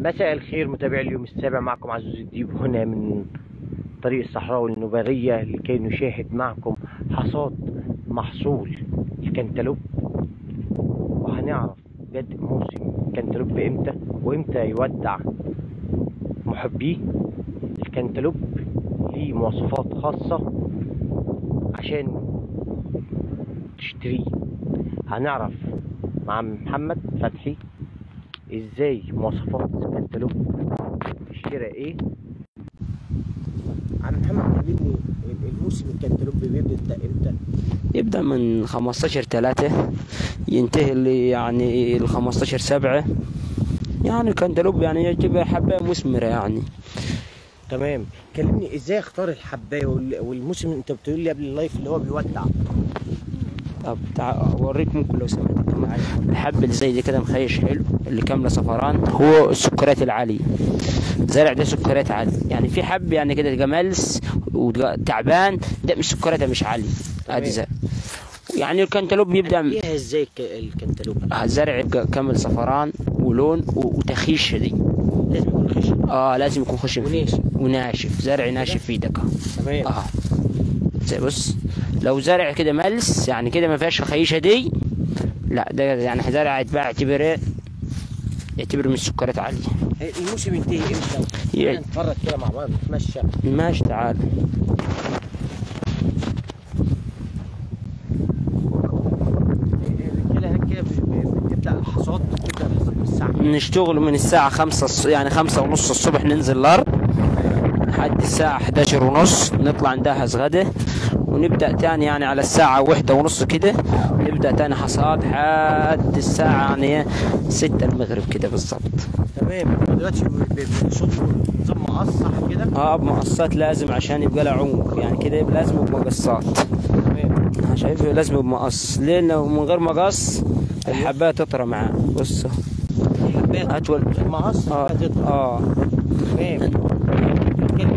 مساء الخير متابعي اليوم السابع معكم عزوز الديب هنا من طريق الصحراء النبارية لكي نشاهد معكم حصاد محصول الكنتالوب وهنعرف بدء موسم الكنتالوب امتى وامتى يودع محبيه الكنتالوب ليه مواصفات خاصة عشان تشتريه هنعرف مع محمد فتحي ازاي مواصفات الكنتالوب الشراء ايه عم محمد كلمني الموسم الكنتالوب بيبدا امتى يبدأ من 15 3 ينتهي ل- يعني ال 15 7 يعني الكنتالوب يعني يعتبر حباية مثمرة يعني تمام كلمني ازاي اختار الحبايه وال- والموسم انت بتقول لي قبل اللايف اللي هو بيودع طب تعال اوريك ممكن لو سمحت كمان الحب اللي زي دي كده مخيش حلو اللي كامله صفران هو السكريات العاليه زرع ده سكريات عاليه يعني في حب يعني كده جمالس وتعبان ده مش سكرياتها مش عاليه ادي زرع يعني الكنتالوب بيبدا فيها ازاي الك- الكنتالوب زرع يبقى كامل صفران ولون و- وتخيش شديد لازم يكون خشن اه لازم يكون خشن فيه وناشف. وناشف زرع ناشف في ايدك تمام اه زي بص لو زرع كده ملس يعني كده ما فيهاش الخيشه دي لا ده يعني زرع يتباع يعتبر ايه يعتبر من السكريات عاليه الموسم ينتهي امتى يعني- نتفرج كده مع بعض نتمشى ماشي تعال الرجاله هناك كده ب- بتبدا الحصاد بتبدا الحصاد من الساعه نشتغل من الساعة خمسة الص- يعني خمسة ونص الصبح ننزل الأرض لحد الساعة 11 ونص نطلع نجهز غدا ونبدأ تاني يعني على الساعة واحدة ونص كده نبدأ تاني حصاد لحد الساعة يعني إيه ستة المغرب كده بالظبط تمام دلوقتي ب- ب- بنصدوا نظام مقصح كده اه بمقصات لازم عشان يبقى لها عمق يعني كده يبقى لازم بمقصات تمام انا شايفه لازم بمقص لان لو من غير مقص الحبايه تطرى معاه بص الحبات اطول مقص اه هتطلع اه تمام كان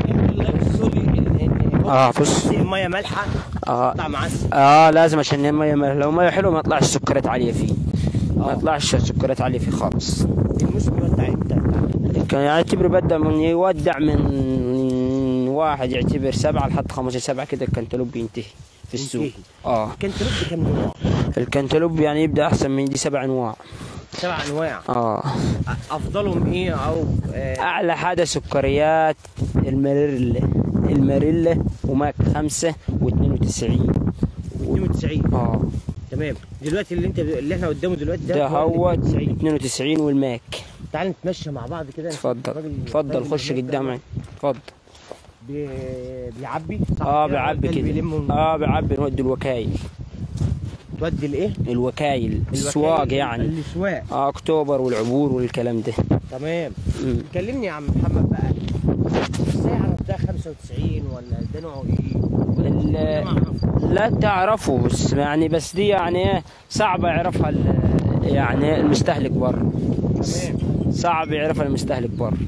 اه اه بص الميه مالحه اه تطلع معسل اه لازم عشان الميه لو ميه حلوه ما يطلعش سكريات عاليه فيه ما آه. يطلعش سكريات عاليه فيه خالص الموسم يودع امتى؟ كان يعتبر بدا من يودع من من واحد يعتبر سبعة لحد 15 سبعة كده الكنتالوب بينتهي في السوق ينتهي. اه كنتالوب بكام نوع؟ الكنتالوب يعني يبدا احسن من دي سبع انواع سبع انواع اه افضلهم ايه او آه اعلى حاجه سكريات الماريلا الماريلا وماك خمسة و92 92 اه تمام دلوقتي اللي انت اللي احنا قدامه دلوقتي ده ده هو 92 92 والماك تعال نتمشى مع بعض كده نشوف اتفضل الراجل اتفضل الراجل خش اللي هناك ده قدامي اتفضل بي... بيعبي صح اه كده؟ بعبي ده اللي كده بيلم اه بعبي نودي الوكايل تودي الايه؟ الوكايل السواق الوكالة- يعني الاسواق اه اكتوبر والعبور والكلام ده تمام مم. كلمني يا عم محمد بقى ازاي اعرف ده 95 ولا ده نوعه ايه؟ ال- ده ما أعرفه. لا تعرفه بس يعني بس دي يعني ايه صعبة يعرفها ال- يعني المستهلك بره تمام صعب يعرفها المستهلك بره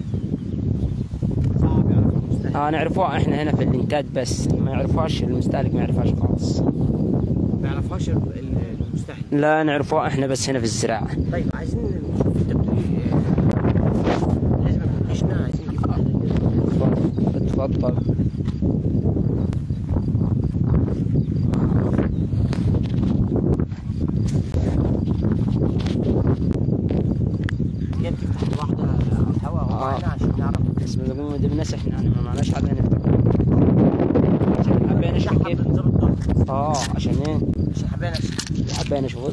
صعب يعرف المستهلك اه نعرفوها احنا هنا في الانتاج بس ما يعرفوهاش المستهلك ما يعرفهاش خالص ما يعرفهاش ال- ال- المستهلك لا نعرفوها احنا بس هنا في الزراعة طيب عايزين نشوف انت بتقول ايه لازم يكون خشنة عايزين نجيب واحدة كده اتفضل كده تفتح الواحدة هوا آه. معانا عشان نعرف بس ما دبناش احنا يعني ما معناش حد هنا عشان حبينا نشوف نشحب كيف بنظام الضغط اه عشان ايه عشان حبينا نشحب حبينا نشوف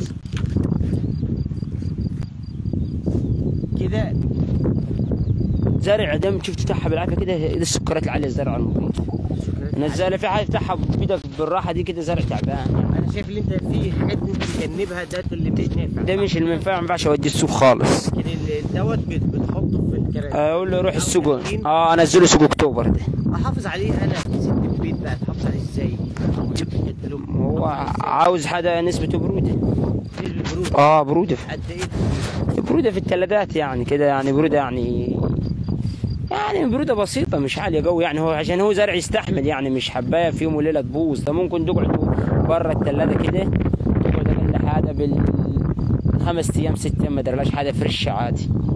كده زرع دم شفت تفتحها بالعافيه كده دي السكريات العاليه الزرع المفروض نزل في حاجه تفتحها بايدك بالراحه دي كده زرع تعبان انا شايف اللي انت في حاجات انت تجنبها ده اللي مش نافع ده مش المنفعه ما ينفعش اوديه السوق خالص لكن ال- دوت بت- بتحطه في الكراتين اقول له روح أو السوق كراتين. اه انزله سوق اكتوبر ده احافظ عليه انا في ست البيت بقى تحافظ عليه ازاي؟ او جبت الكتالوج هو عاوز حاجه نسبته بروده نسبة برودة اه بروده قد ايه؟ برودة في الثلاجات يعني كده يعني برودة يعني يعني برودة بسيطة مش عالية قوي يعني هو عشان هو زرع يستحمل يعني مش حباية في يوم وليلة تبوظ ده ممكن تقعدوا بره الثلاجة كده تقعد اقل حاجة بال خمس ايام ست ايام ما درلاش حاجة فريش عادي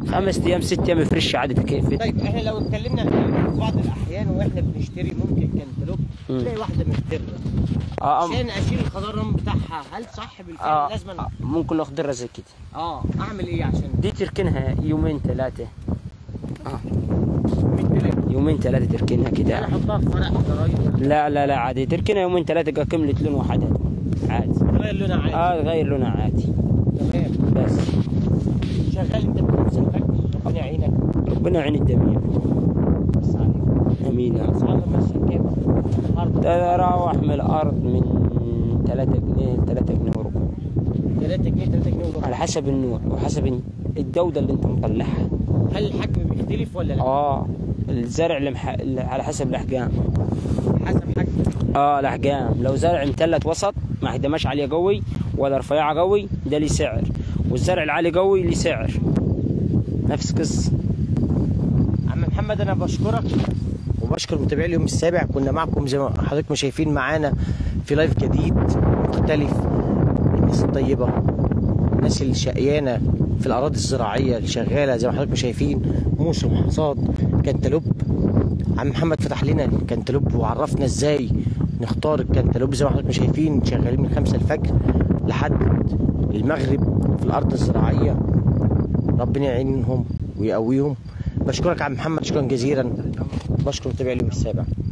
خمس ايام ست ايام فريش عادي في كيف طيب احنا لو اتكلمنا في بعض الاحيان واحنا بنشتري ممكن كنتالوب مم. تلاقي واحده مخضره اه أم- عشان اشيل الخضرم بتاعها هل صح بالفعل آه لازم آه، ممكن لو خضرة زي كده اه اعمل ايه عشان دي تركنها يومين ثلاثة اه 100 جنيه يومين ثلاثة تركنها كده انا احطها في ورق جرايد لا لا لا عادي تركنها يومين ثلاثة قا كملت لون واحد عادي تغير لونها عادي اه غير لونها عادي تمام بس شغال انت بخمسة الفجر ربنا يعينك ربنا يعين الجميع بس عليك امين يا رب اسعار ماشيه كام؟ النهارده تراوح من الارض من 3 جنيه ل 3 جنيه وربع 3 جنيه 3 جنيه وربع على حسب النوع وحسب الجودة اللي انت مطلعها هل الحجم بيختلف ولا لا؟ اه الزرع اللي مح... اللي على حسب الاحجام حسب حجم اه الاحجام لو زرع مثلث وسط ما احجامش عاليه قوي ولا رفيعه قوي ده ليه سعر والزرع العالي قوي ليه سعر نفس قصه عم محمد انا بشكرك وبشكر متابعي اليوم السابع كنا معكم زي ما حضراتكم شايفين معانا في لايف جديد مختلف الناس الطيبه الناس اللي شقيانه في الاراضي الزراعيه اللي شغاله زي ما حضراتكم شايفين موسم حصاد كنتالوب عم محمد فتح لنا الكنتالوب وعرفنا ازاي نختار الكنتالوب زي ما حضراتكم شايفين شغالين من خمسة الفجر لحد المغرب في الارض الزراعيه ربنا يعينهم ويقويهم بشكرك عم محمد شكرا جزيلا بشكر متابعي اليوم السابع